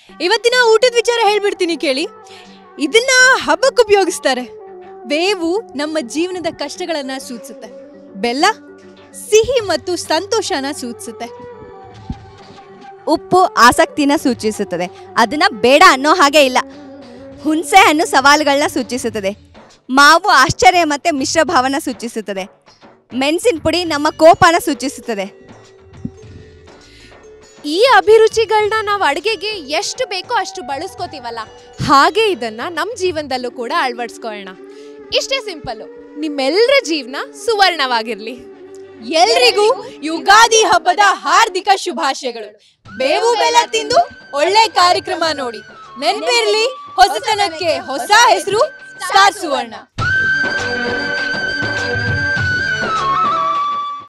ಇವತ್ತಿನ ಊಟದ ವಿಚಾರ ಹೇಳ್ಬಿಡ್ತೀನಿ ಕೇಳಿ ಇದನ್ನ ಹಬ್ಬಕ್ಕೆ ಉಪಯೋಗಿಸ್ತಾರೆ ಬೇವು ನಮ್ಮ ಜೀವನದ ಕಷ್ಟಗಳನ್ನ ಸೂಚಿಸುತ್ತೆ ಬೆಲ್ಲ ಸಿಹಿ ಮತ್ತು ಸಂತೋಷನ ಸೂಚಿಸುತ್ತೆ ಉಪ್ಪು ಆಸಕ್ತಿನ ಸೂಚಿಸುತ್ತದೆ ಅದನ್ನ ಬೇಡ ಅನ್ನೋ ಹಾಗೆ ಇಲ್ಲ ಹುಣಸೆ ಹಣ್ಣು ಸವಾಲುಗಳನ್ನ ಸೂಚಿಸುತ್ತದೆ ಮಾವು ಆಶ್ಚರ್ಯ ಮತ್ತು ಮಿಶ್ರ ಭಾವನ ಸೂಚಿಸುತ್ತದೆ ಮೆಣಸಿನ ಪುಡಿ ನಮ್ಮ ಕೋಪನ ಸೂಚಿಸುತ್ತದೆ ಈ ಅಭಿರುಚಿಗಳನ್ನ ನಾವು ಅಡುಗೆಗೆ ಎಷ್ಟು ಬೇಕೋ ಅಷ್ಟು ಬಳಸ್ಕೋತೀವಲ್ಲ ಹಾಗೆ ಇದನ್ನ ನಮ್ಮ ಜೀವನದಲ್ಲೂ ಕೂಡ ಅಳವಡಿಸ್ಕೊಳ್ಳೋಣ ಇಷ್ಟೇ ಸಿಂಪಲ್ಲು ನಿಮ್ಮೆಲ್ಲರ ಜೀವನ ಸುವರ್ಣವಾಗಿರ್ಲಿ ಎಲ್ರಿಗೂ ಯುಗಾದಿ ಹಬ್ಬದ ಹಾರ್ದಿಕ ಶುಭಾಶಯಗಳು ಬೇವು ಬೆಲ್ಲ ತಿಂದು ಒಳ್ಳೆ ಕಾರ್ಯಕ್ರಮ ನೋಡಿ ನೆನ್ಪಿರ್ಲಿ ಹೊಸತನಕ್ಕೆ ಹೊಸ ಹೆಸರು ಸ್ಟಾರ್ ಸುವರ್ಣ